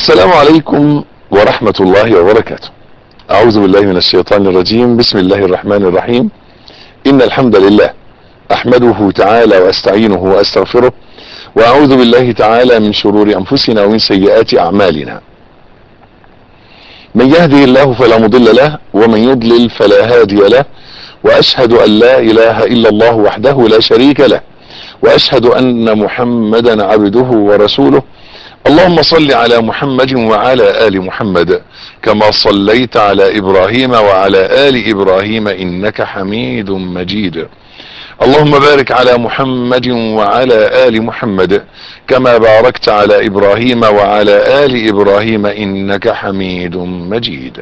السلام عليكم ورحمة الله وبركاته اعوذ بالله من الشيطان الرجيم بسم الله الرحمن الرحيم ان الحمد لله احمده تعالى واستعينه واستغفره واعوذ بالله تعالى من شرور انفسنا ومن سيئات اعمالنا من يهده الله فلا مضل له ومن يضلل فلا هادي له واشهد ان لا اله الا الله وحده لا شريك له واشهد ان محمدا عبده ورسوله اللهم صل على محمد وعلى ال محمد كما صليت على ابراهيم وعلى ال ابراهيم انك حميد مجيد اللهم بارك على محمد وعلى ال محمد كما باركت على ابراهيم وعلى ال ابراهيم انك حميد مجيد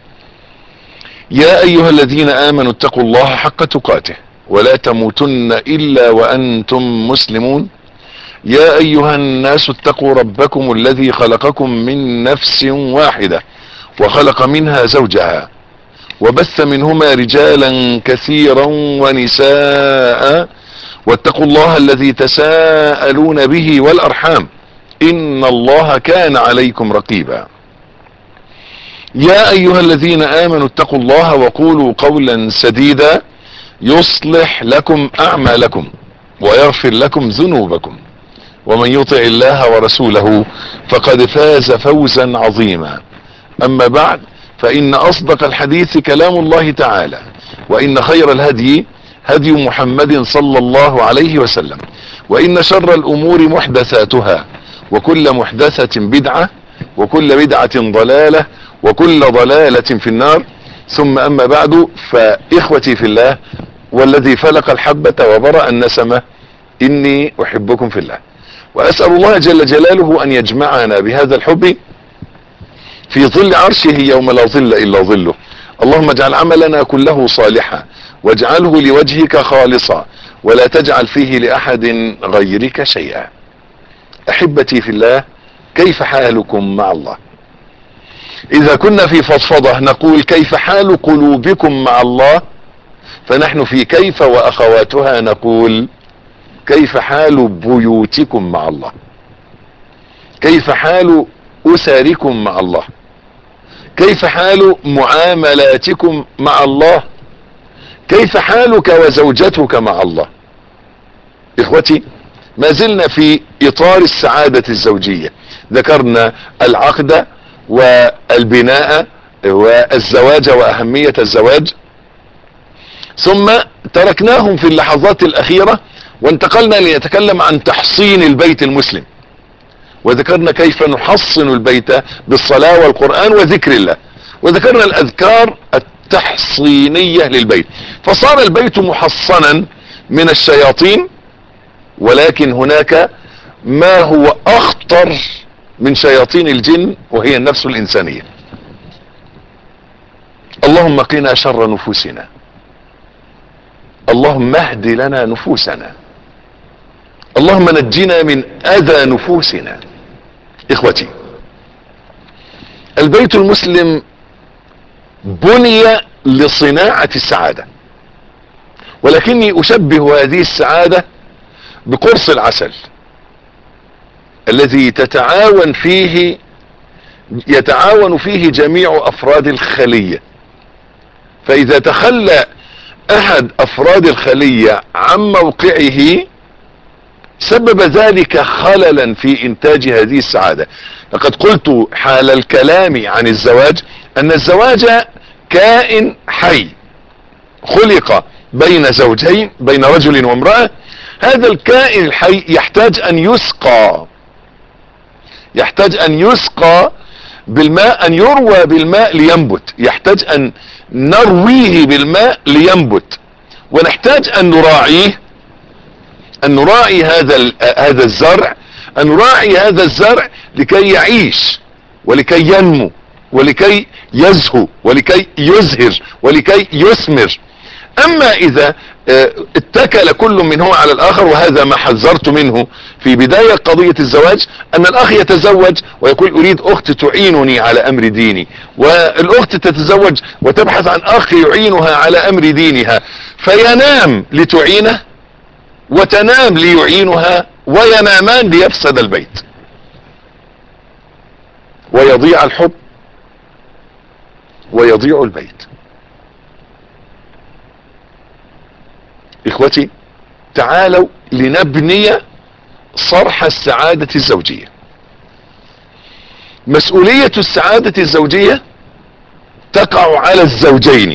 يا ايها الذين امنوا اتقوا الله حق تقاته ولا تموتن الا وانتم مسلمون يا ايها الناس اتقوا ربكم الذي خلقكم من نفس واحدة وخلق منها زوجها وبث منهما رجالا كثيرا ونساء واتقوا الله الذي تساءلون به والارحام ان الله كان عليكم رقيبا يا ايها الذين امنوا اتقوا الله وقولوا قولا سديدا يصلح لكم اعمالكم ويغفر لكم ذنوبكم ومن يطع الله ورسوله فقد فاز فوزا عظيما اما بعد فان اصدق الحديث كلام الله تعالى وان خير الهدي هدي محمد صلى الله عليه وسلم وان شر الامور محدثاتها وكل محدثة بدعة وكل بدعة ضلالة وكل ضلالة في النار ثم اما بعد فاخوتي في الله والذي فلق الحبة وبرأ النسمة اني احبكم في الله واسأل الله جل جلاله ان يجمعنا بهذا الحب في ظل عرشه يوم لا ظل الا ظله اللهم اجعل عملنا كله صالحا واجعله لوجهك خالصا ولا تجعل فيه لاحد غيرك شيئا احبتي في الله كيف حالكم مع الله اذا كنا في فضفضة نقول كيف حال قلوبكم مع الله فنحن في كيف واخواتها نقول كيف حال بيوتكم مع الله كيف حال اسركم مع الله كيف حال معاملاتكم مع الله كيف حالك وزوجتك مع الله اخوتي ما زلنا في اطار السعادة الزوجية ذكرنا العقد والبناء والزواج واهمية الزواج ثم تركناهم في اللحظات الاخيرة وانتقلنا لنتكلم عن تحصين البيت المسلم وذكرنا كيف نحصن البيت بالصلاة والقرآن وذكر الله وذكرنا الاذكار التحصينية للبيت فصار البيت محصنا من الشياطين ولكن هناك ما هو اخطر من شياطين الجن وهي النفس الانسانية اللهم قنا شر نفوسنا اللهم اهد لنا نفوسنا اللهم نجنا من اذى نفوسنا اخوتي البيت المسلم بني لصناعة السعادة ولكني اشبه هذه السعادة بقرص العسل الذي تتعاون فيه يتعاون فيه جميع افراد الخلية فاذا تخلى احد افراد الخلية عن موقعه سبب ذلك خللا في انتاج هذه السعادة لقد قلت حال الكلام عن الزواج ان الزواج كائن حي خلق بين زوجين بين رجل وامرأة هذا الكائن الحي يحتاج ان يسقى يحتاج ان يسقى بالماء ان يروى بالماء لينبت يحتاج ان نرويه بالماء لينبت ونحتاج ان نراعيه ان نراعي هذا هذا الزرع ان نراعي هذا الزرع لكي يعيش ولكي ينمو ولكي يزهو ولكي يزهر ولكي يثمر اما اذا اتكل كل منهما على الاخر وهذا ما حذرت منه في بداية قضية الزواج ان الاخ يتزوج ويقول اريد اخت تعينني على امر ديني والاخت تتزوج وتبحث عن اخ يعينها على امر دينها فينام لتعينه وتنام ليعينها وينامان ليفسد البيت ويضيع الحب ويضيع البيت اخوتي تعالوا لنبني صرح السعادة الزوجية مسؤولية السعادة الزوجية تقع على الزوجين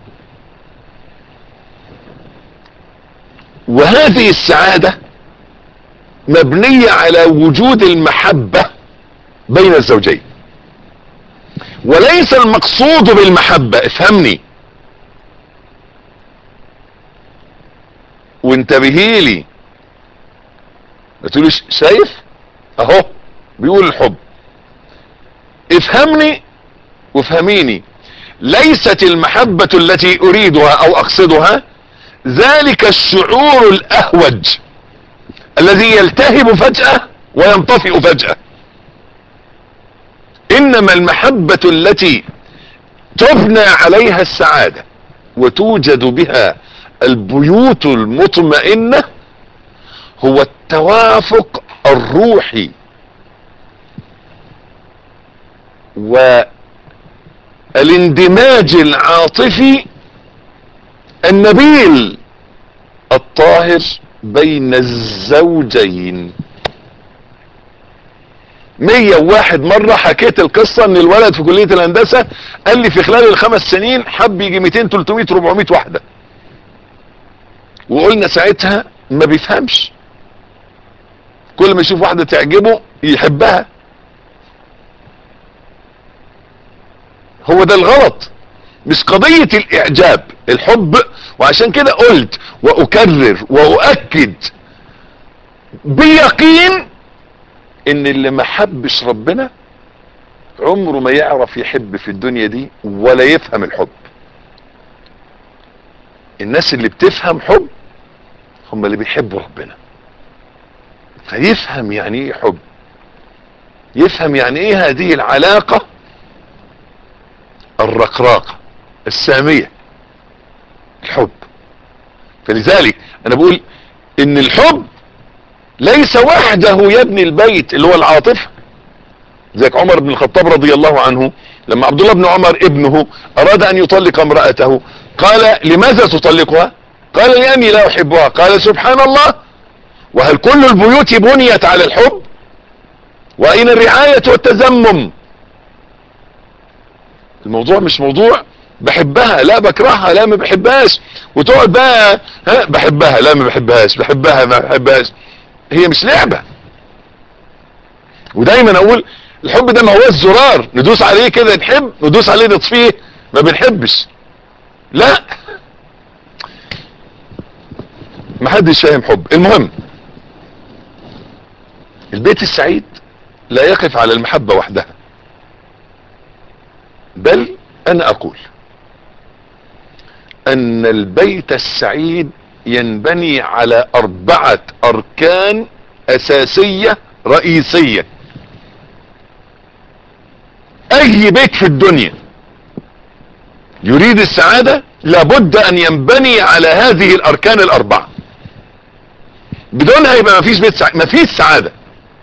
وهذه السعادة مبنية على وجود المحبة بين الزوجين وليس المقصود بالمحبة افهمني وانتبهي لي ما تقوليش شايف اهو بيقول الحب افهمني وافهميني ليست المحبة التي اريدها او اقصدها ذلك الشعور الاهوج الذي يلتهب فجأة وينطفئ فجأة انما المحبة التي تبنى عليها السعادة وتوجد بها البيوت المطمئنة هو التوافق الروحي والاندماج العاطفي النبيل الطاهر بين الزوجين مية وواحد مرة حكيت القصة ان الولد في كلية الهندسة قال لي في خلال الخمس سنين حب يجي 200 300 400 واحدة وقلنا ساعتها ما بيفهمش كل ما يشوف واحدة تعجبه يحبها هو ده الغلط مش قضية الاعجاب الحب وعشان كده قلت واكرر واؤكد بيقين ان اللي ما حبش ربنا عمره ما يعرف يحب في الدنيا دي ولا يفهم الحب الناس اللي بتفهم حب هم اللي بيحبوا ربنا فيفهم يعني ايه حب يفهم يعني ايه هذه العلاقة الرقراقة السامية الحب فلذلك انا بقول ان الحب ليس وحده يبني البيت اللي هو العاطفة زيك عمر بن الخطاب رضي الله عنه لما عبد الله بن عمر ابنه اراد ان يطلق امرأته قال لماذا تطلقها قال لاني لا احبها قال سبحان الله وهل كل البيوت بنيت على الحب واين الرعاية والتزمم الموضوع مش موضوع بحبها لا بكرهها لا ما بحبهاش وتقعد بقى ها بحبها لا ما بحبهاش بحبها ما بحبهاش هي مش لعبة ودايما اقول الحب ده ما هو الزرار ندوس عليه كده نحب ندوس عليه نطفيه ما بنحبش لا ما حدش فاهم حب المهم البيت السعيد لا يقف على المحبة وحدها بل انا اقول ان البيت السعيد ينبني على اربعة اركان اساسية رئيسية اي بيت في الدنيا يريد السعادة لابد ان ينبني على هذه الاركان الاربعة بدونها يبقى مفيش بيت سعادة مفيش سعادة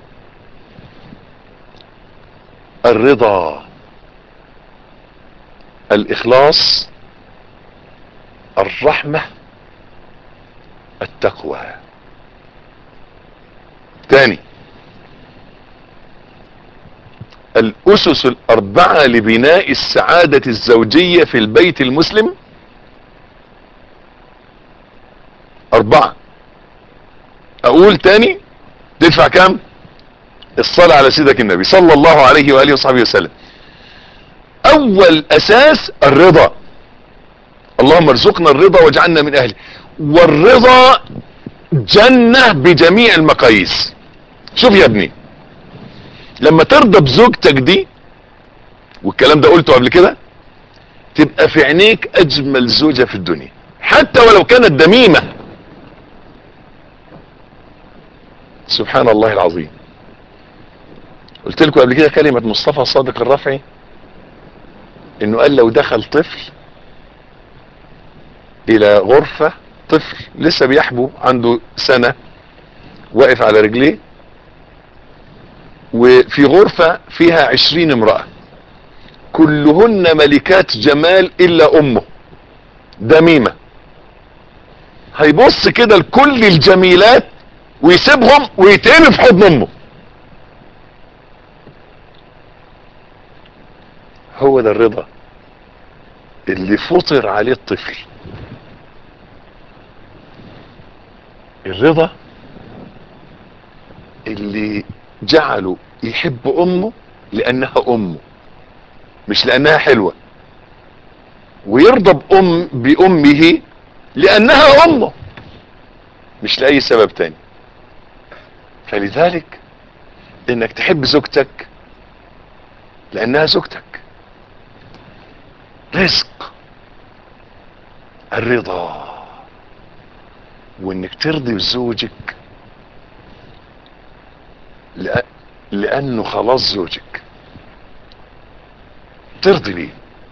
الرضا الاخلاص الرحمة التقوى تاني الاسس الاربعة لبناء السعادة الزوجية في البيت المسلم اربعة اقول تاني تدفع كام الصلاة على سيدك النبي صلى الله عليه وآله وصحبه وسلم اول اساس الرضا اللهم ارزقنا الرضا واجعلنا من اهله والرضا جنة بجميع المقاييس شوف يا ابني لما ترضى بزوجتك دي والكلام ده قلته قبل كده تبقى في عينيك اجمل زوجة في الدنيا حتى ولو كانت دميمة سبحان الله العظيم قلت لكم قبل كده كلمة مصطفى صادق الرفعي انه قال لو دخل طفل الى غرفة طفل لسه بيحبو عنده سنة واقف على رجليه وفي غرفة فيها عشرين امرأة كلهن ملكات جمال الا امه دميمة هيبص كده لكل الجميلات ويسيبهم ويتقلب في حضن امه هو ده الرضا اللي فطر عليه الطفل الرضا اللي جعله يحب امه لانها امه مش لانها حلوة ويرضى بأم بأمه لأنها أمه مش لأي سبب تاني فلذلك انك تحب زوجتك لأنها زوجتك رزق الرضا وانك ترضي بزوجك لأ لأنه خلاص زوجك ترضي بيه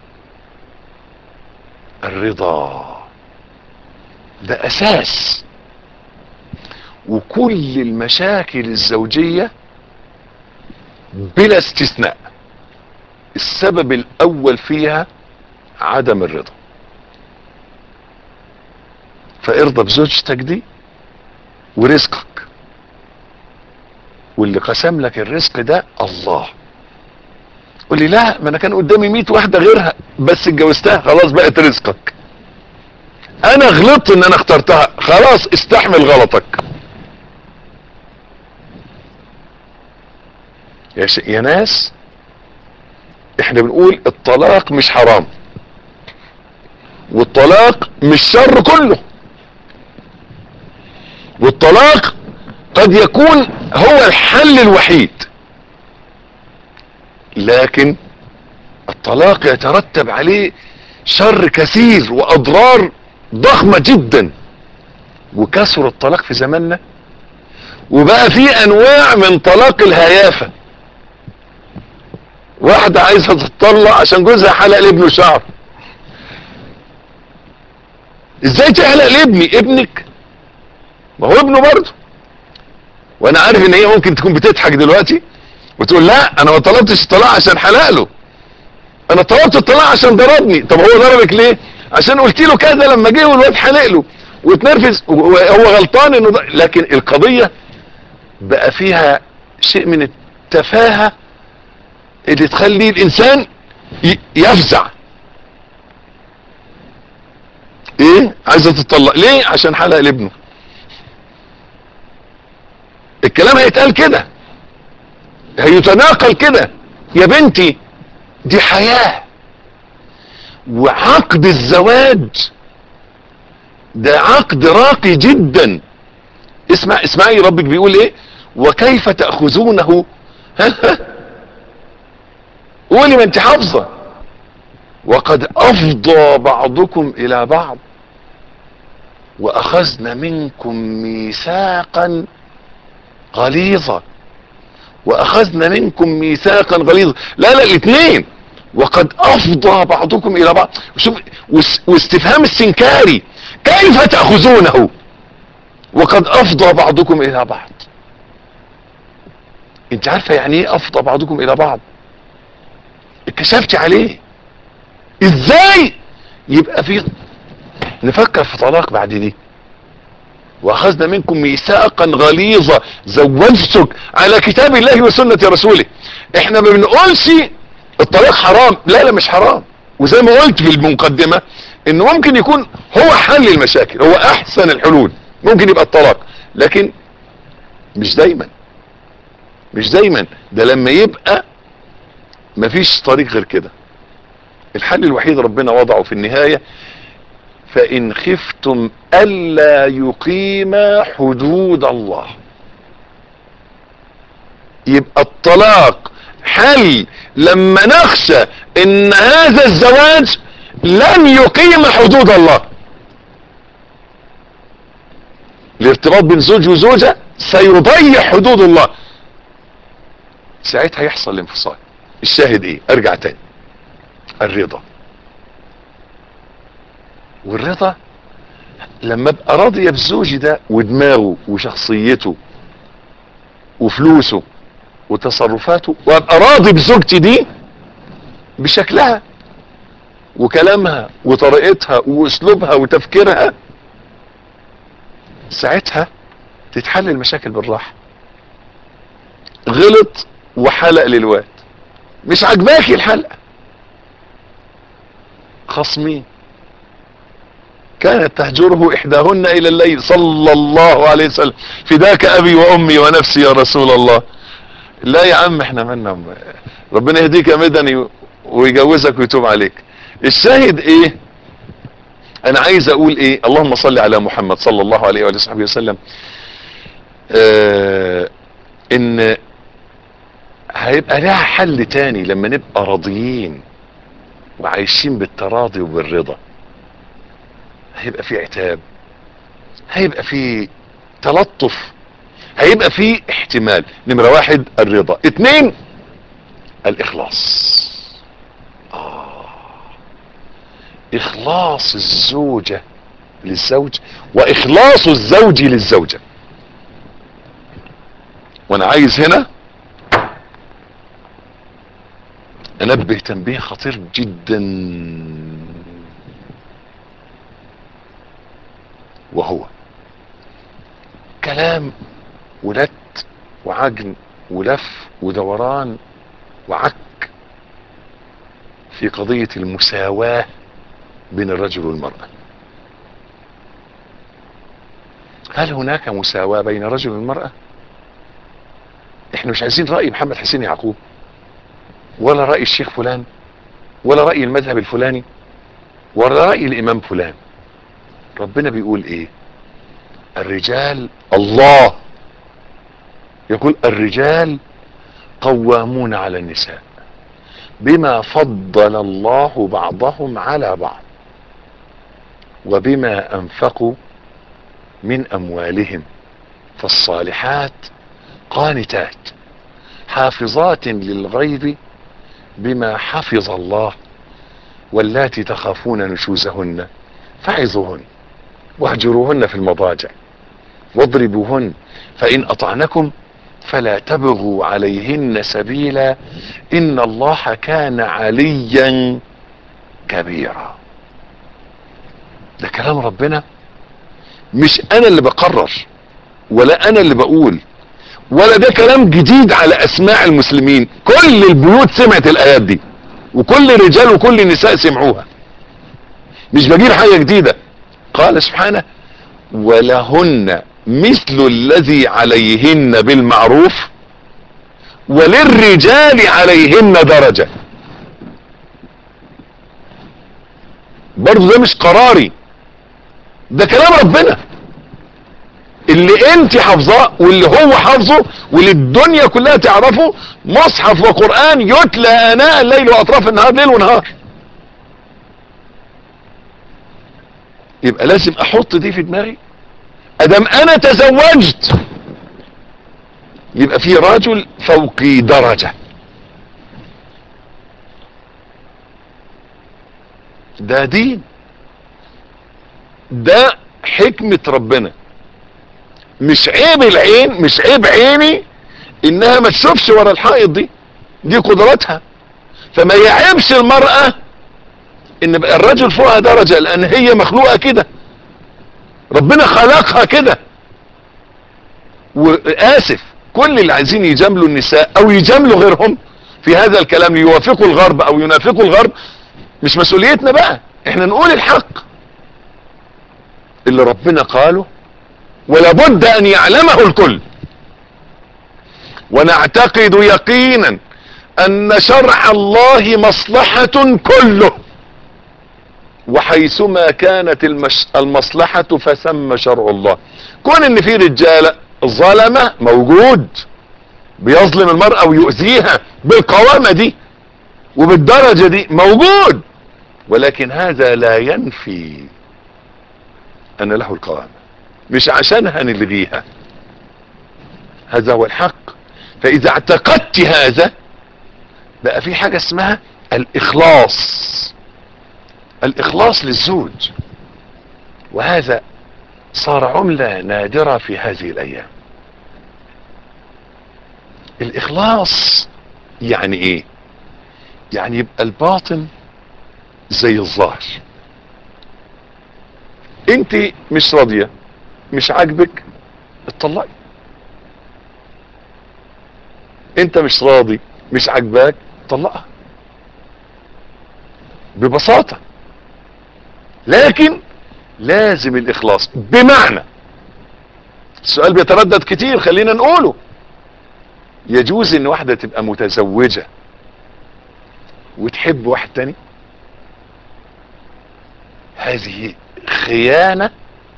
الرضا ده اساس وكل المشاكل الزوجية بلا استثناء السبب الاول فيها عدم الرضا فارضى بزوجتك دي ورزقك واللي قسم لك الرزق ده الله قول لي لا ما انا كان قدامي 100 واحده غيرها بس اتجوزتها خلاص بقت رزقك انا غلطت ان انا اخترتها خلاص استحمل غلطك يا, ش... يا ناس احنا بنقول الطلاق مش حرام والطلاق مش شر كله والطلاق قد يكون هو الحل الوحيد لكن الطلاق يترتب عليه شر كثير واضرار ضخمة جدا وكثر الطلاق في زماننا وبقى في انواع من طلاق الهيافة واحدة عايزة تطلق عشان جوزها حلق لابنه شعر ازاي تحلق لابني ابنك ما هو ابنه برضه وانا عارف ان هي ممكن تكون بتضحك دلوقتي وتقول لا انا ما طلبتش الطلاق عشان حلق له انا طلبت الطلاق عشان ضربني طب هو ضربك ليه عشان قلت له كذا لما جه والواد حلق له واتنرفز هو غلطان انه ده. لكن القضية بقى فيها شيء من التفاهة اللي تخلي الانسان يفزع ايه عايزة تطلق ليه عشان حلق لابنه الكلام هيتقال كده هيتناقل كده يا بنتي دي حياة وعقد الزواج ده عقد راقي جدا اسمع اسمعي ربك بيقول ايه وكيف تأخذونه قولي ما انت حافظة وقد افضى بعضكم الى بعض واخذنا منكم ميثاقا غليظا واخذنا منكم ميثاقا غليظا لا لا الاثنين وقد افضى بعضكم الى بعض شوف واستفهام السنكاري كيف تأخذونه وقد افضى بعضكم الى بعض انت عارفة يعني ايه افضى بعضكم الى بعض اتكشفت عليه ازاي يبقى في نفكر في طلاق بعد دي واخذنا منكم ميثاقا غليظا زوجتك على كتاب الله وسنة رسوله احنا ما بنقولش الطلاق حرام لا لا مش حرام وزي ما قلت في المقدمة انه ممكن يكون هو حل المشاكل هو احسن الحلول ممكن يبقى الطلاق لكن مش دايما مش دايما ده لما يبقى مفيش طريق غير كده الحل الوحيد ربنا وضعه في النهاية فإن خفتم ألا يقيم حدود الله يبقى الطلاق حل لما نخشى ان هذا الزواج لن يقيم حدود الله الارتباط بين زوج وزوجة سيضيع حدود الله ساعتها يحصل الانفصال الشاهد ايه ارجع تاني الرضا والرضا لما ابقى راضية بزوجي ده ودماغه وشخصيته وفلوسه وتصرفاته وابقى راضي بزوجتي دي بشكلها وكلامها وطريقتها واسلوبها وتفكيرها ساعتها تتحل المشاكل بالراحة غلط وحلق للواد مش عجباكي الحلقة خصمين كانت تهجره احداهن الى الليل صلى الله عليه وسلم فداك ابي وامي ونفسي يا رسول الله لا يا عم احنا منا ربنا يهديك يا مدني ويجوزك ويتوب عليك الشاهد ايه انا عايز اقول ايه اللهم صل على محمد صلى الله عليه وآله وصحبه وسلم اه ان هيبقى لها حل تاني لما نبقى راضيين وعايشين بالتراضي وبالرضا هيبقى في عتاب هيبقى في تلطف هيبقى في احتمال نمرة واحد الرضا اتنين الاخلاص آه. اخلاص الزوجة للزوج واخلاص الزوج للزوجة وانا عايز هنا انبه تنبيه خطير جدا وهو كلام ولت وعجن ولف ودوران وعك في قضية المساواة بين الرجل والمرأة هل هناك مساواة بين الرجل والمرأة احنا مش عايزين رأي محمد حسين يعقوب ولا رأي الشيخ فلان ولا رأي المذهب الفلاني ولا رأي الامام فلان ربنا بيقول ايه الرجال الله يقول الرجال قوامون على النساء بما فضل الله بعضهم على بعض وبما انفقوا من اموالهم فالصالحات قانتات حافظات للغيب بما حفظ الله واللاتي تخافون نشوزهن فعظوهن واهجروهن في المضاجع واضربوهن فإن أطعنكم فلا تبغوا عليهن سبيلا إن الله كان عليا كبيرا ده كلام ربنا مش أنا اللي بقرر ولا أنا اللي بقول ولا ده كلام جديد على أسماع المسلمين كل البيوت سمعت الآيات دي وكل الرجال وكل النساء سمعوها مش بجيب حاجة جديدة قال سبحانه ولهن مثل الذي عليهن بالمعروف وللرجال عليهن درجة برضو ده مش قراري ده كلام ربنا اللي انت حافظاه واللي هو حافظه واللي الدنيا كلها تعرفه مصحف وقرآن يتلى اناء الليل واطراف النهار ليل ونهار يبقى لازم احط دي في دماغي ادم انا تزوجت يبقى في رجل فوقي درجة ده دين ده حكمة ربنا مش عيب العين مش عيب عيني انها ما تشوفش ورا الحائط دي دي قدرتها فما يعيبش المرأة ان بقى الرجل فوقها درجة لان هي مخلوقة كده ربنا خلقها كده واسف كل اللي عايزين يجاملوا النساء او يجاملوا غيرهم في هذا الكلام ليوافقوا الغرب او ينافقوا الغرب مش مسؤوليتنا بقى احنا نقول الحق اللي ربنا قاله ولابد ان يعلمه الكل ونعتقد يقينا ان شرع الله مصلحة كله وحيثما كانت المش... المصلحة فثم شرع الله كون ان في رجالة ظلمة موجود بيظلم المرأة ويؤذيها بالقوامة دي وبالدرجة دي موجود ولكن هذا لا ينفي ان له القوامة مش عشانها نلغيها هذا هو الحق فاذا اعتقدت هذا بقى في حاجة اسمها الاخلاص الاخلاص للزوج وهذا صار عملة نادرة في هذه الايام الاخلاص يعني ايه يعني يبقى الباطن زي الظاهر انت مش راضية مش عاجبك اتطلقي انت مش راضي مش عاجباك طلقها ببساطة لكن لازم الاخلاص بمعنى السؤال بيتردد كتير خلينا نقوله يجوز ان واحدة تبقى متزوجة وتحب واحد تاني هذه خيانة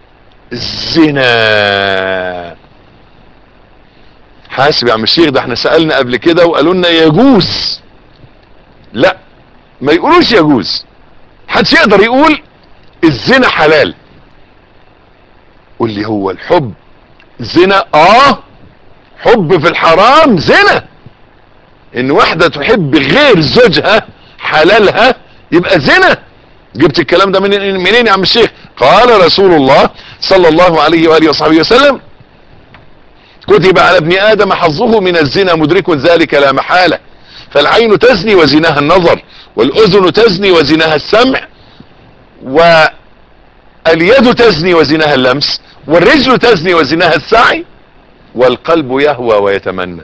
زنا حاسب يا عم الشيخ ده احنا سألنا قبل كده وقالوا لنا يجوز لا ما يقولوش يجوز محدش يقدر يقول الزنا حلال قول لي هو الحب زنا اه حب في الحرام زنا ان واحدة تحب غير زوجها حلالها يبقى زنا جبت الكلام ده منين منين يا عم الشيخ قال رسول الله صلى الله عليه وآله وصحبه وسلم كتب على ابن آدم حظه من الزنا مدرك ذلك لا محالة فالعين تزني وزناها النظر والأذن تزني وزناها السمع واليد تزني وزناها اللمس والرجل تزني وزناها السعي والقلب يهوى ويتمنى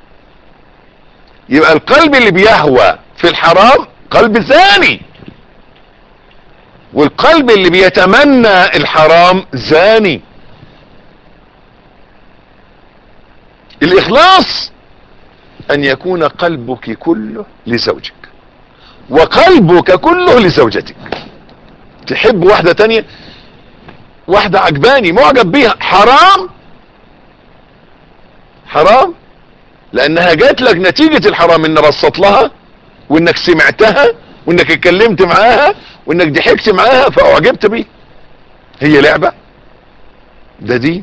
يبقى القلب اللي بيهوى في الحرام قلب زاني والقلب اللي بيتمنى الحرام زاني الاخلاص ان يكون قلبك كله لزوجك وقلبك كله لزوجتك تحب واحدة تانية واحدة عجباني معجب بيها حرام حرام لانها جات لك نتيجة الحرام ان رصت لها وانك سمعتها وانك اتكلمت معاها وانك ضحكت معاها فاعجبت بيه هي لعبة ده دي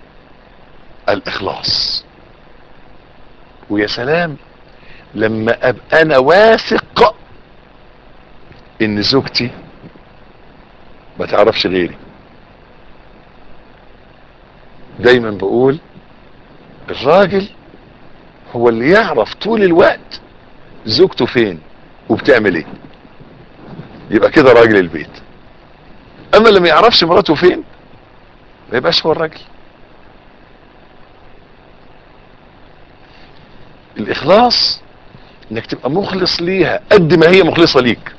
الاخلاص ويا سلام لما ابقى انا واثق ان زوجتي ما تعرفش غيري دايما بقول الراجل هو اللي يعرف طول الوقت زوجته فين وبتعمل ايه يبقى كده راجل البيت اما اللي ما يعرفش مراته فين ما يبقاش هو الراجل الاخلاص انك تبقى مخلص ليها قد ما هي مخلصة ليك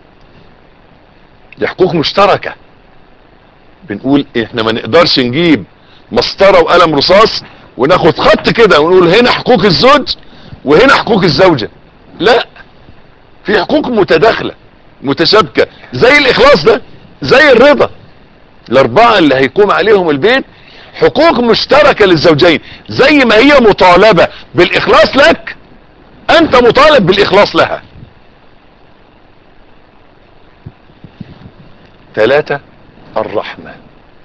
دي حقوق مشتركة بنقول احنا ما نقدرش نجيب مسطرة وقلم رصاص وناخد خط كده ونقول هنا حقوق الزوج وهنا حقوق الزوجة لا في حقوق متداخلة متشابكة زي الاخلاص ده زي الرضا الاربعة اللي هيقوم عليهم البيت حقوق مشتركة للزوجين زي ما هي مطالبة بالاخلاص لك انت مطالب بالاخلاص لها ثلاثة الرحمة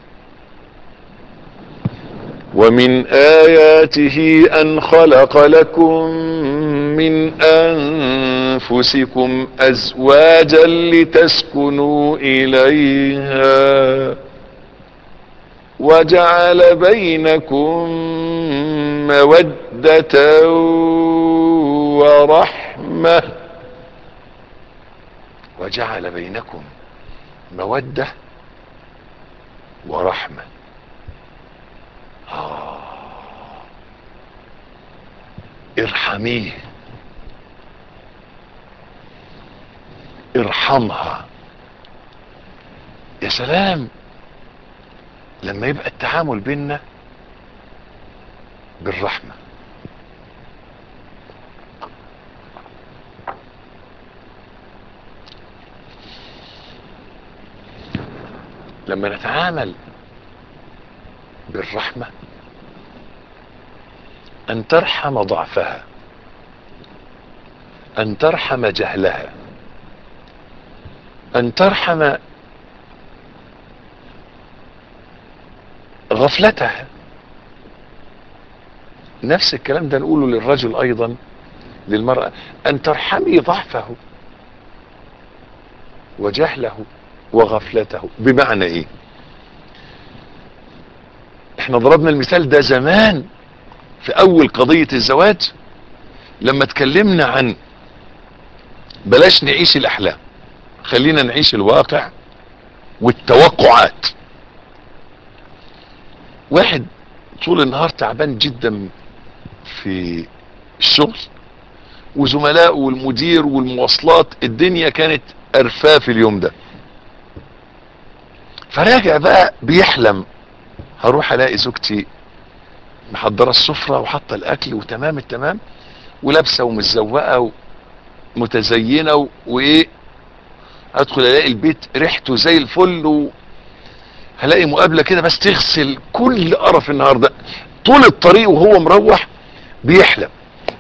ومن آياته أن خلق لكم من أنفسكم أزواجا لتسكنوا إليها وجعل بينكم مودة ورحمة وجعل بينكم مودة ورحمة آه. ارحميه ارحمها يا سلام لما يبقى التعامل بيننا بالرحمة لما نتعامل بالرحمة ان ترحم ضعفها ان ترحم جهلها ان ترحم غفلتها نفس الكلام ده نقوله للرجل ايضا للمرأة ان ترحمي ضعفه وجهله وغفلته بمعنى ايه احنا ضربنا المثال ده زمان في اول قضية الزواج لما اتكلمنا عن بلاش نعيش الاحلام خلينا نعيش الواقع والتوقعات واحد طول النهار تعبان جدا في الشغل وزملائه والمدير والمواصلات الدنيا كانت قرفاه في اليوم ده فراجع بقى بيحلم هروح الاقي زوجتي محضره السفره وحاطه الاكل وتمام التمام ولابسه ومتزوقه ومتزينه و- وايه ادخل الاقي البيت ريحته زي الفل و... هلاقي مقابله كده بس تغسل كل قرف النهارده طول الطريق وهو مروح بيحلم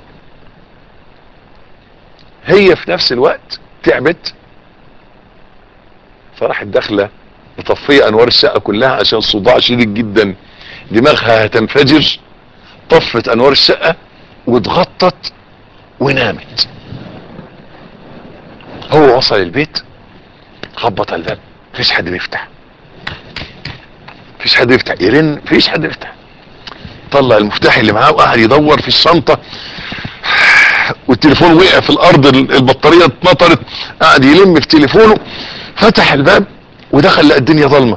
هي في نفس الوقت تعبت فراحت داخله مطفيه انوار الشقه كلها عشان صداع شديد جدا دماغها هتنفجر طفت انوار الشقه واتغطت ونامت هو وصل البيت خبط على الباب مفيش حد بيفتح مفيش حد يفتح يرن مفيش حد يفتح طلع المفتاح اللي معاه وقعد يدور في الشنطه والتليفون وقع في الارض البطاريه اتنطرت قعد يلم في تليفونه فتح الباب ودخل لقى الدنيا ضلمه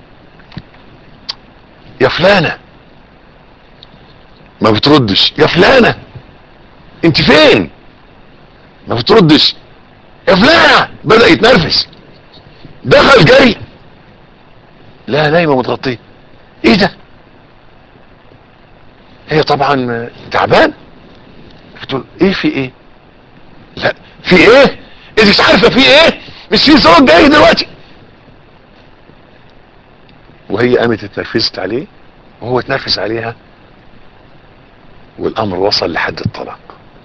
يا فلانه ما بتردش يا فلانه انت فين ما بتردش يا فلانه بدا يتنرفز دخل جري لا نايمه متغطيه ايه ده هي طبعا تعبان بتقول ايه في ايه لا في ايه انت مش عارفه في ايه مش في زوج جاي دلوقتي وهي قامت اتنرفزت عليه وهو اتنرفز عليها والامر وصل لحد الطلاق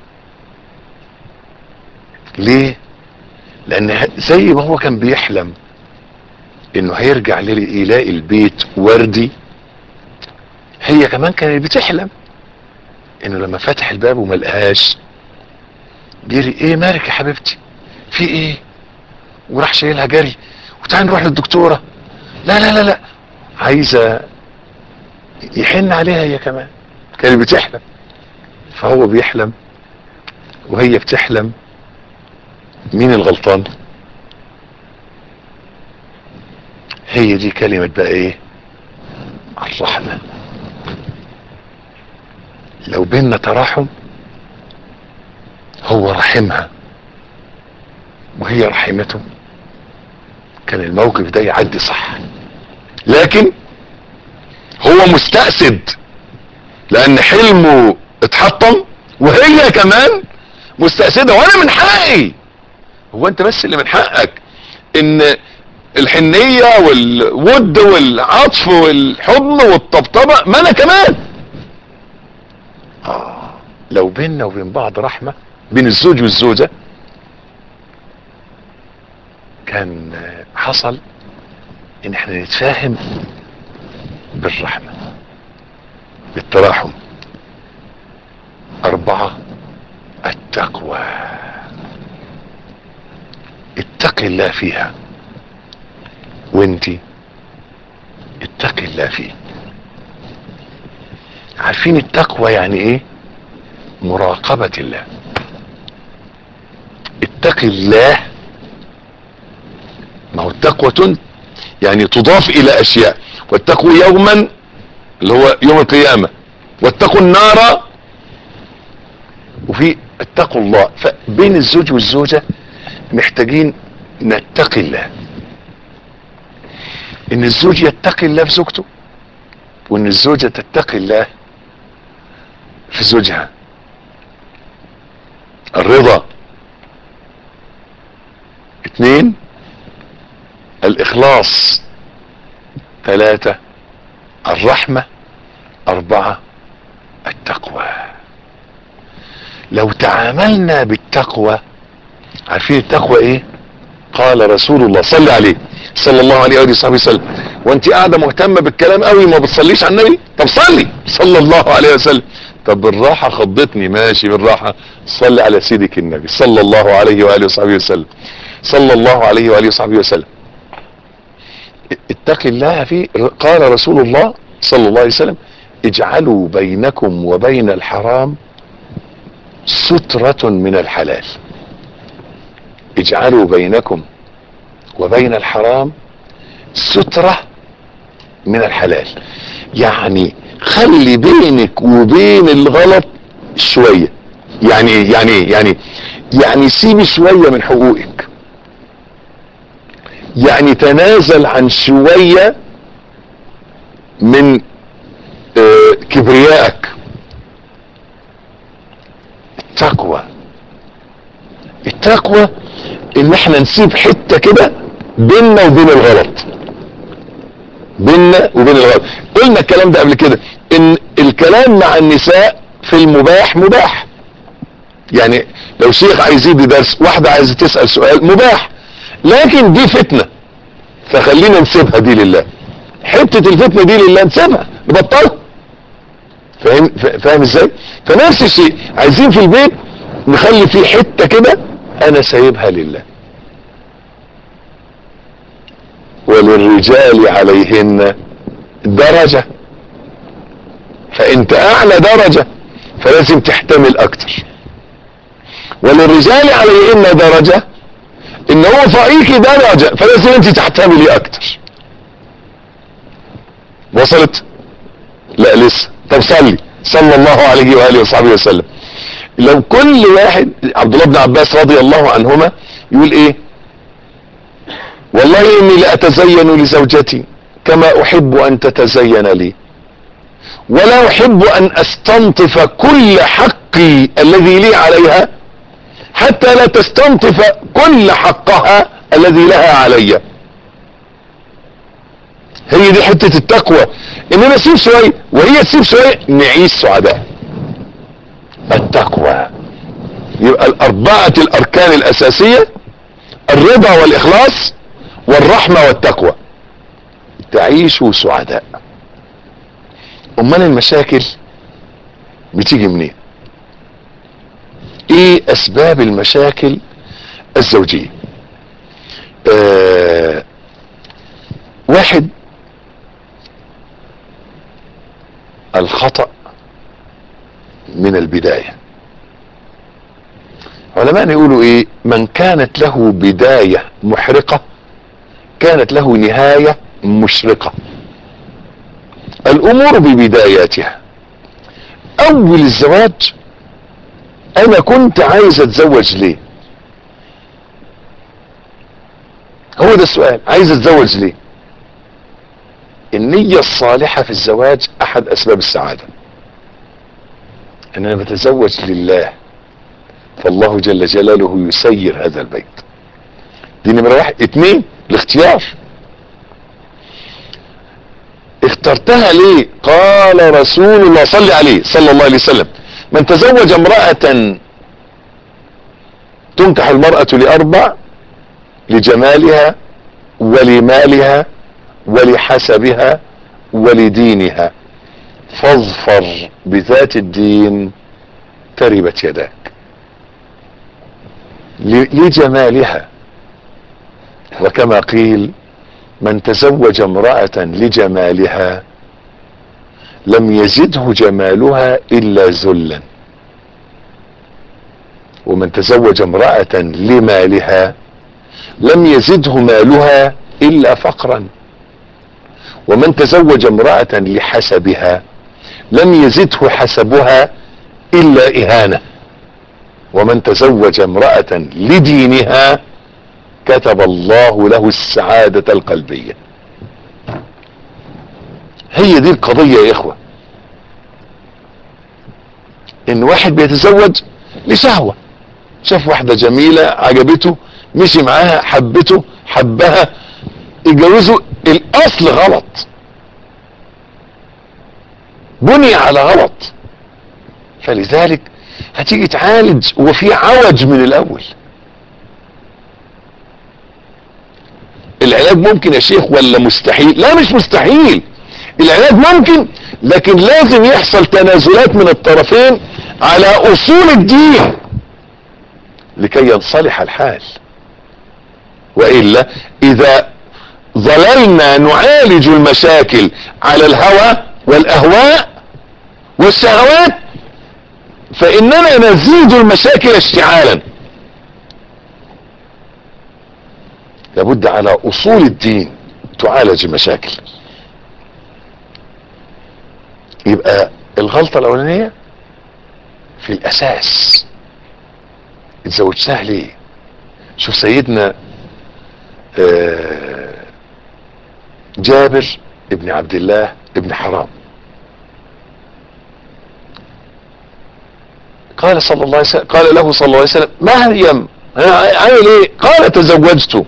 ليه لان زي ما هو كان بيحلم انه هيرجع لي- يلاقي البيت وردي هي كمان كانت بتحلم انه لما فتح الباب وما لقاهاش جري ايه مالك يا حبيبتي في ايه وراح شايلها جري وتعالى نروح للدكتوره لا لا لا لا عايزه يحن عليها هي كمان كانت بتحلم فهو بيحلم وهي بتحلم مين الغلطان هي دي كلمة بقى ايه الرحمة لو بينا تراحم هو رحمها وهي رحمته كان الموقف ده يعدي صح لكن هو مستأسد لان حلمه اتحطم وهي كمان مستأسدة وانا من حقي هو انت بس اللي من حقك ان الحنية والود والعطف والحضن والطبطبة ما انا كمان آه لو بيننا وبين بعض رحمة بين الزوج والزوجة كان آه، حصل ان احنا نتفاهم بالرحمة بالتراحم اربعة التقوى اتقي الله فيها وانتي اتقي الله فيه عارفين التقوى يعني ايه مراقبة الله اتقي الله ما هو التقوى تن يعني تضاف الى اشياء واتقوا يوما اللي هو يوم القيامة واتقوا النار وفي اتقوا الله فبين الزوج والزوجة محتاجين نتقي الله ان الزوج يتقي الله في زوجته وان الزوجة تتقي الله في زوجها الرضا اثنين الاخلاص ثلاثة الرحمة اربعة التقوى لو تعاملنا بالتقوى عارفين التقوى ايه قال رسول الله صلى عليه صلى الله عليه وآله وصحبه وسلم وانت قاعده مهتمه بالكلام قوي ما بتصليش على النبي طب صلي صلى الله عليه وسلم طب بالراحه خضتني ماشي بالراحه صلي على سيدك النبي صلى الله عليه واله وصحبه وسلم صلى الله عليه واله وصحبه وسلم اتق الله في قال رسول الله صلى الله عليه وسلم اجعلوا بينكم وبين الحرام سترة من الحلال اجعلوا بينكم وبين الحرام سترة من الحلال يعني خلي بينك وبين الغلط شوية يعني ايه يعني ايه يعني يعني سيب شوية من حقوقك يعني تنازل عن شوية من آه كبريائك التقوى التقوى ان احنا نسيب حتة كده بيننا وبين الغلط بيننا وبين الغلط قلنا الكلام ده قبل كده ان الكلام مع النساء في المباح مباح يعني لو شيخ عايز يدي درس واحدة عايزة تسأل سؤال مباح لكن دي فتنة فخلينا نسيبها دي لله حتة الفتنة دي لله نسيبها نبطلها فاهم فاهم ازاي فنفس الشيء عايزين في البيت نخلي فيه حتة كده انا سايبها لله وللرجال عليهن درجة فانت اعلى درجة فلازم تحتمل اكتر وللرجال عليهن درجة ان هو فوقيكي درجة فلازم انت تحتملي اكتر وصلت لا لسه طب صلي صلى الله عليه واله وصحبه وسلم لو كل واحد عبد الله بن عباس رضي الله عنهما يقول ايه والله اني لاتزين لزوجتي كما احب ان تتزين لي ولا احب ان استنطف كل حقي الذي لي عليها حتى لا تستنطف كل حقها الذي لها علي هي دي حتة التقوى ان انا اسيب شوية وهي تسيب شوية نعيش سعداء التقوى يبقى الاربعة الاركان الاساسية الرضا والاخلاص والرحمة والتقوى تعيشوا سعداء امال المشاكل بتيجي منين ايه اسباب المشاكل الزوجية آه واحد الخطأ من البداية علماء يقولوا ايه من كانت له بداية محرقة كانت له نهاية مشرقة الامور ببداياتها اول الزواج انا كنت عايز اتزوج ليه هو ده السؤال عايز اتزوج ليه النية الصالحة في الزواج احد اسباب السعادة ان انا بتزوج لله فالله جل جلاله يسير هذا البيت دي نمرة واحد اتنين الاختيار اخترتها ليه قال رسول الله صلى عليه صلى الله عليه وسلم من تزوج امرأة تنكح المرأة لأربع لجمالها ولمالها ولحسبها ولدينها فاظفر بذات الدين تربت يداك لجمالها وكما قيل من تزوج امرأة لجمالها لم يزده جمالها الا ذلا ومن تزوج امرأة لمالها لم يزده مالها الا فقرا ومن تزوج امرأة لحسبها لم يزده حسبها الا اهانة ومن تزوج امرأة لدينها كتب الله له السعادة القلبية هي دي القضية يا اخوة ان واحد بيتزوج لشهوة شاف واحدة جميلة عجبته مشي معاها حبته حبها اتجوزوا الاصل غلط بني على غلط فلذلك هتيجي تعالج وفي عوج من الاول العلاج ممكن يا شيخ ولا مستحيل لا مش مستحيل العلاج ممكن لكن لازم يحصل تنازلات من الطرفين على اصول الدين لكي ينصلح الحال وإلا إذا ظللنا نعالج المشاكل على الهوى والأهواء والشهوات فاننا نزيد المشاكل اشتعالا لابد على اصول الدين تعالج المشاكل يبقى الغلطة الاولانية في الاساس اتزوجتها ليه شوف سيدنا آه، جابر ابن عبد الله ابن حرام قال صلى الله عليه وسلم قال له صلى الله عليه وسلم ما هريم عامل ايه قال تزوجت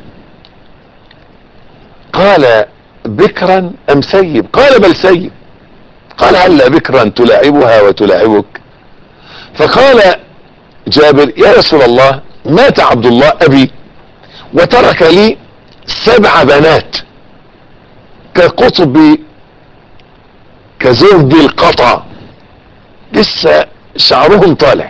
قال بكرا ام سيب قال بل سيب قال هلا بكرا تلاعبها وتلاعبك فقال جابر يا رسول الله مات عبد الله ابي وترك لي سبع بنات كقطب كزرد القطع لسه شعرهم طالع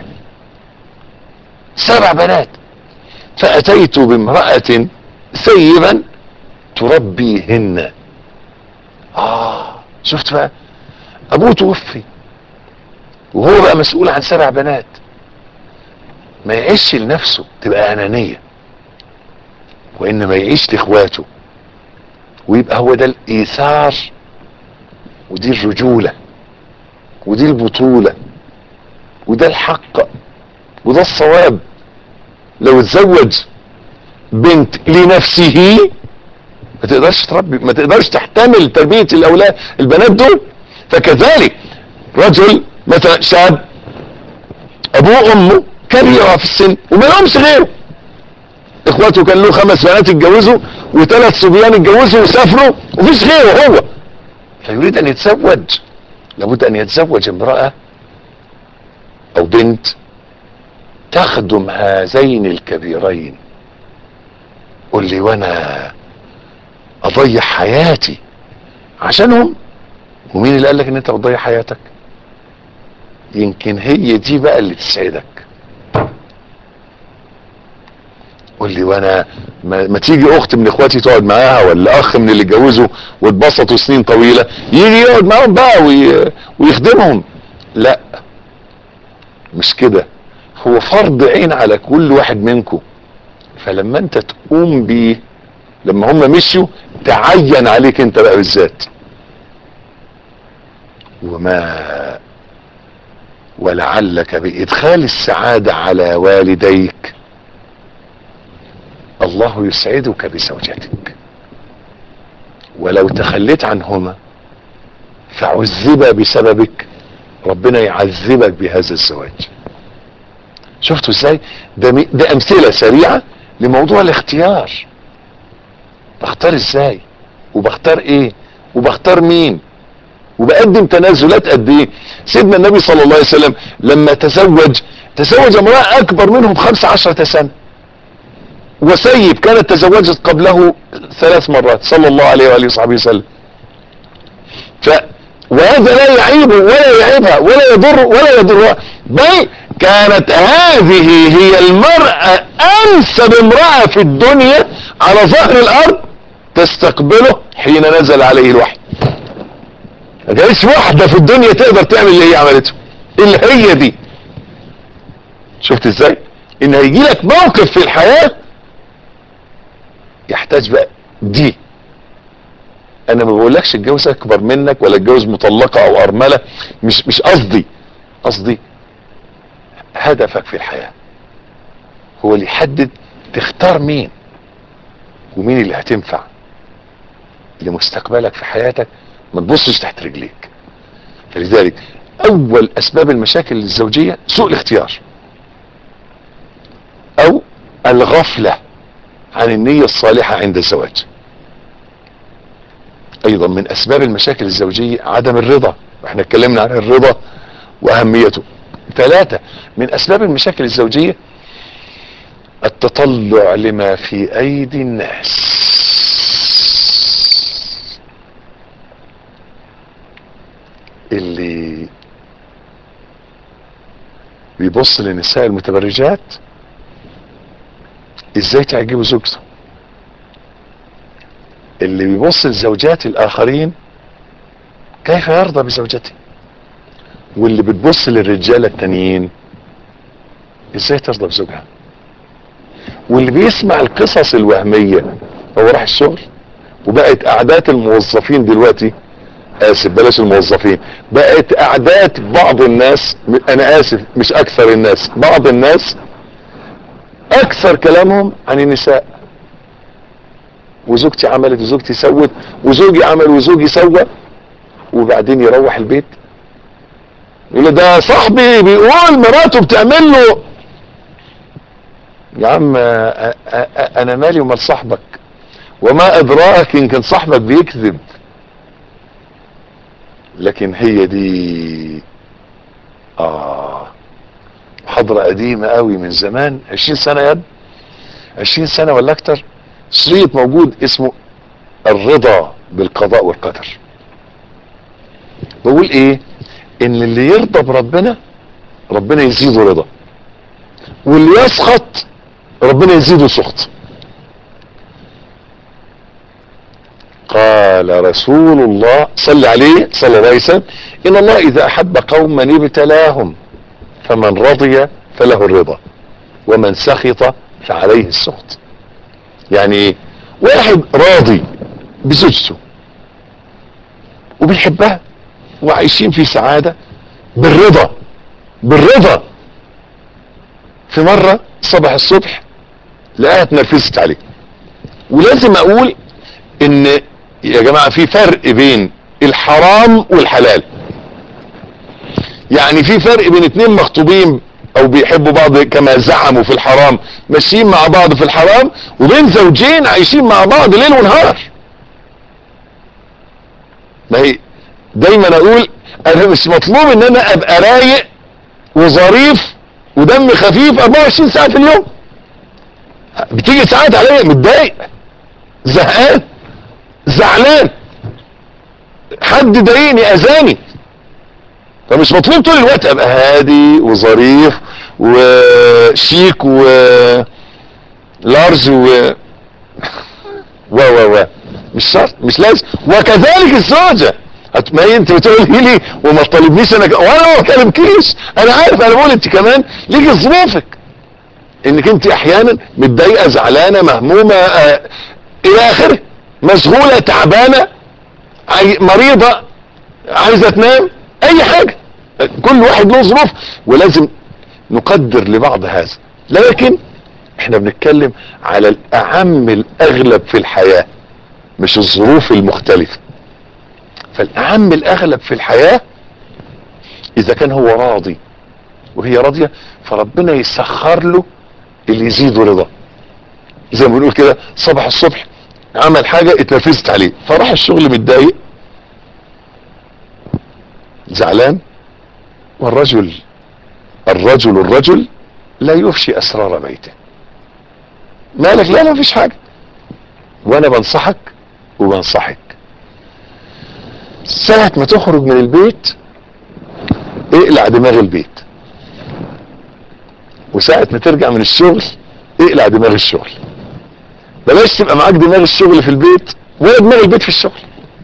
سبع بنات فأتيت بامرأة سيبا تربيهن آه شفت بقى أبوه توفي وهو بقى مسؤول عن سبع بنات ما يعيش لنفسه تبقى أنانية وإنما يعيش لإخواته ويبقى هو ده الإيثار ودي الرجولة ودي البطولة وده الحق وده الصواب لو اتزوج بنت لنفسه ما تقدرش تربي ما تقدرش تحتمل تربية الاولاد البنات دول فكذلك رجل مثلا شاب ابوه وامه كبيرة في السن وما لهمش غيره اخواته كان له خمس بنات اتجوزوا وثلاث صبيان اتجوزوا وسافروا ومفيش غيره هو فيريد ان يتزوج لابد ان يتزوج امرأة او بنت تخدم هذين الكبيرين قل لي وانا اضيع حياتي عشانهم ومين اللي قال لك ان انت بتضيع حياتك يمكن هي دي بقى اللي تسعدك قول لي وانا ما, ما تيجي اخت من اخواتي تقعد معاها ولا اخ من اللي اتجوزوا واتبسطوا سنين طويله يجي يقعد معاهم بقى وي... ويخدمهم لا مش كده هو فرض عين على كل واحد منكم فلما انت تقوم بيه لما هم مشوا تعين عليك انت بقى بالذات وما ولعلك بادخال السعادة على والديك الله يسعدك بزوجتك ولو تخليت عنهما فعذب بسببك ربنا يعذبك بهذا الزواج شفتوا ازاي ده, مي- ده امثلة سريعة لموضوع الاختيار بختار ازاي وبختار ايه وبختار مين وبقدم تنازلات قد ايه سيدنا النبي صلى الله عليه وسلم لما تزوج تزوج امرأة اكبر منهم خمس عشرة سنة وسيب كانت تزوجت قبله ثلاث مرات صلى الله عليه وآله وصحبه وسلم ف وهذا لا يعيب ولا يعيبها ولا يضر ولا يضرها بل كانت هذه هي المرأة انسب امرأة في الدنيا على ظهر الارض تستقبله حين نزل عليه الوحي ما كانش واحدة في الدنيا تقدر تعمل اللي هي عملته اللي هي دي شفت ازاي ان هيجي لك موقف في الحياة يحتاج بقى دي انا ما بقولكش اتجوز اكبر منك ولا اتجوز مطلقة او ارملة مش مش قصدي قصدي هدفك في الحياة هو اللي يحدد تختار مين ومين اللي هتنفع لمستقبلك في حياتك ما تبصش تحت رجليك فلذلك اول اسباب المشاكل الزوجية سوء الاختيار او الغفلة عن النية الصالحة عند الزواج ايضا من اسباب المشاكل الزوجية عدم الرضا احنا اتكلمنا عن الرضا واهميته ثلاثة من اسباب المشاكل الزوجية التطلع لما في ايدي الناس اللي بيبص للنساء المتبرجات ازاي تعجبه زوجته اللي بيبص لزوجات الاخرين كيف يرضى بزوجته واللي بتبص للرجالة التانيين ازاي ترضى بزوجها واللي بيسمع القصص الوهمية هو راح الشغل وبقت قعدات الموظفين دلوقتي اسف بلاش الموظفين بقت قعدات بعض الناس انا اسف مش اكثر الناس بعض الناس اكثر كلامهم عن النساء وزوجتي عملت وزوجتي سوت وزوجي عمل وزوجي سوى وبعدين يروح البيت يقول له ده صاحبي بيقول مراته بتعمل له يا عم آه، آه، آه، انا مالي ومال صاحبك وما ادراك ان كان صاحبك بيكذب لكن هي دي اه حضرة قديمة قوي من زمان عشرين سنة يد عشرين سنة ولا اكتر شريط موجود اسمه الرضا بالقضاء والقدر بقول ايه ان اللي يرضى بربنا ربنا يزيده رضا واللي يسخط ربنا يزيده سخط قال رسول الله صلى عليه صلى الله عليه وسلم ان الله اذا احب قوما ابتلاهم فمن رضي فله الرضا ومن سخط فعليه السخط يعني ايه واحد راضي بزوجته وبيحبها وعايشين في سعادة بالرضا بالرضا في مرة صبح الصبح لقاها اتنرفزت عليه ولازم اقول ان يا جماعة في فرق بين الحرام والحلال يعني في فرق بين اتنين مخطوبين او بيحبوا بعض كما زعموا في الحرام ماشيين مع بعض في الحرام وبين زوجين عايشين مع بعض ليل ونهار ما هي دايما اقول انا مش مطلوب ان انا ابقى رايق وظريف ودم خفيف 24 ساعة في اليوم بتيجي ساعات عليا متضايق زهقان زعلان حد ضايقني اذاني فمش مطلوب طول الوقت ابقى هادي وظريف وشيك و لارج و و و و مش شرط مش لازم وكذلك الزوجة هت- ما هي انت بتقولي لي وما تطالبنيش انا ك- وانا ما بكلمكيش انا عارف انا بقول انت كمان ليكي ظروفك انك انت احيانا متضايقه زعلانه مهمومه آه الى اخره مشغوله تعبانه عاي- مريضه عايزه تنام اي حاجه كل واحد له ظروف ولازم نقدر لبعض هذا لكن احنا بنتكلم على الاعم الاغلب في الحياه مش الظروف المختلفه فالاعم الاغلب في الحياه اذا كان هو راضي وهي راضيه فربنا يسخر له اللي يزيده رضا زي ما بنقول كده صبح الصبح عمل حاجه اتنرفزت عليه فراح الشغل متضايق زعلان والرجل الرجل الرجل لا يفشي اسرار بيته مالك لا لا مفيش حاجه وانا بنصحك وبنصحك ساعة ما تخرج من البيت اقلع دماغ البيت وساعة ما ترجع من الشغل اقلع دماغ الشغل بلاش تبقى معاك دماغ الشغل في البيت ولا دماغ البيت في الشغل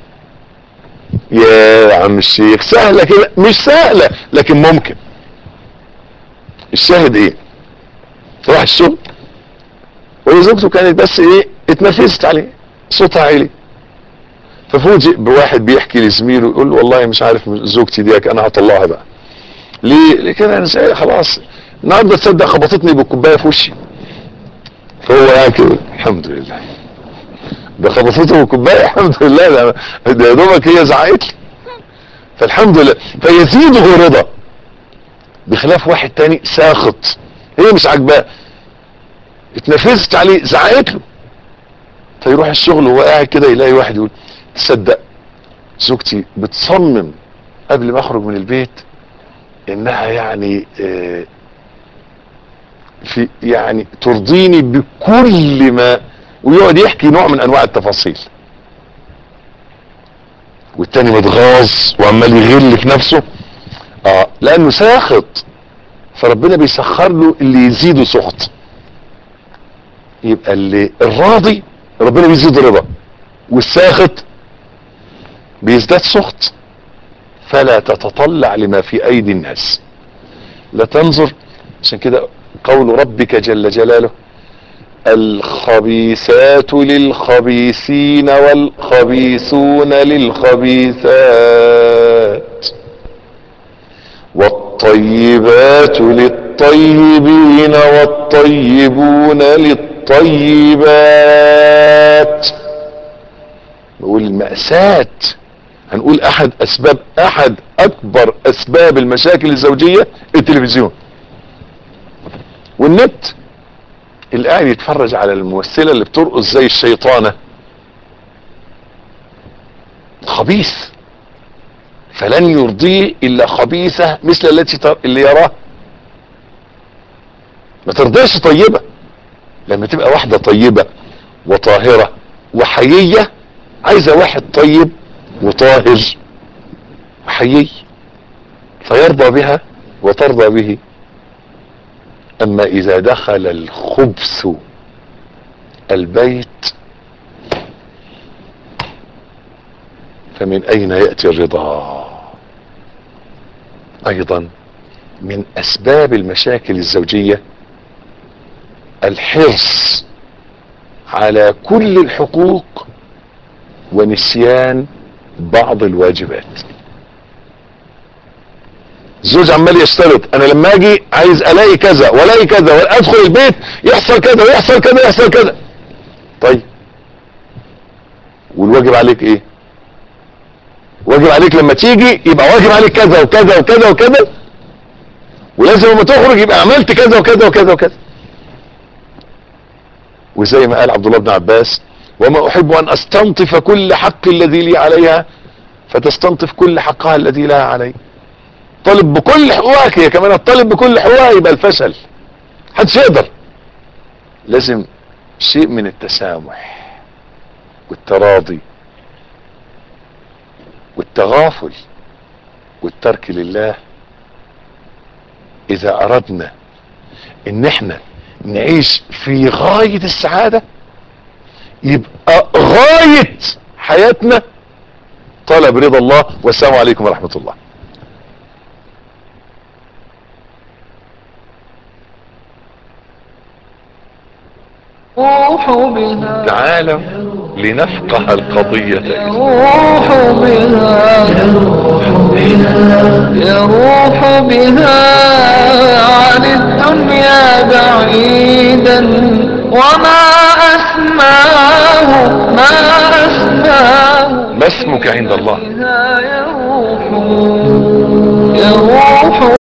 يا عم الشيخ سهلة كده مش سهلة لكن ممكن الشاهد ايه راح الشغل وزوجته كانت بس ايه اتنرفزت عليه صوتها عالي ففوجئ بواحد بيحكي لزميله يقول له والله مش عارف زوجتي ديك انا هطلعها بقى ليه ليه كده انا زي خلاص النهارده تصدق خبطتني بالكوبايه في وشي فهو يعني كده الحمد لله ده خبطته بالكوبايه الحمد لله ده ده يا دوبك هي زعقت لي فالحمد لله فيزيده رضا بخلاف واحد تاني ساخط هي مش عاجباه اتنفذت عليه زعقت له فيروح الشغل وهو قاعد كده يلاقي واحد يقول تصدق زوجتي بتصمم قبل ما اخرج من البيت انها يعني آه، في يعني ترضيني بكل ما ويقعد يحكي نوع من انواع التفاصيل والتاني متغاظ وعمال يغل في نفسه اه لانه ساخط فربنا بيسخر له اللي يزيده سخط يبقى اللي الراضي ربنا بيزيد رضا والساخط بيزداد سخط فلا تتطلع لما في ايدي الناس لا تنظر عشان كده قول ربك جل جلاله الخبيثات للخبيثين والخبيثون للخبيثات والطيبات للطيبين والطيبون للطيبات نقول المأساة هنقول احد اسباب احد اكبر اسباب المشاكل الزوجية التلفزيون والنت اللي قاعد يتفرج على الممثلة اللي بترقص زي الشيطانة خبيث فلن يرضيه الا خبيثة مثل التي تر... اللي يراه ما ترضيش طيبة لما تبقى واحدة طيبة وطاهرة وحيية عايزة واحد طيب وطاهر وحيي فيرضى بها وترضى به اما اذا دخل الخبث البيت فمن اين يأتي الرضا ايضا من اسباب المشاكل الزوجية الحرص على كل الحقوق ونسيان بعض الواجبات الزوج عمال يشترط انا لما اجي عايز الاقي كذا والاقي كذا وادخل البيت يحصل كذا ويحصل كذا يحصل كذا طيب والواجب عليك ايه واجب عليك لما تيجي يبقى واجب عليك كذا وكذا وكذا وكذا ولازم لما تخرج يبقى عملت كذا وكذا وكذا وكذا وزي ما قال عبد الله بن عباس وما احب ان استنطف كل حق الذي لي عليها فتستنطف كل حقها الذي لها علي طالب بكل حقوقك هي كمان الطالب بكل حقوقها يبقى الفشل محدش يقدر لازم شيء من التسامح والتراضي والتغافل والترك لله اذا اردنا ان احنا نعيش في غاية السعادة يبقى غاية حياتنا طلب رضا الله والسلام عليكم ورحمة الله يروح بها تعالوا لنفقه القضية يروح بها يروح بها يروح بها عن الدنيا بعيدا وما أسماه ما أسماه ما اسمك عند الله بها يروح يروح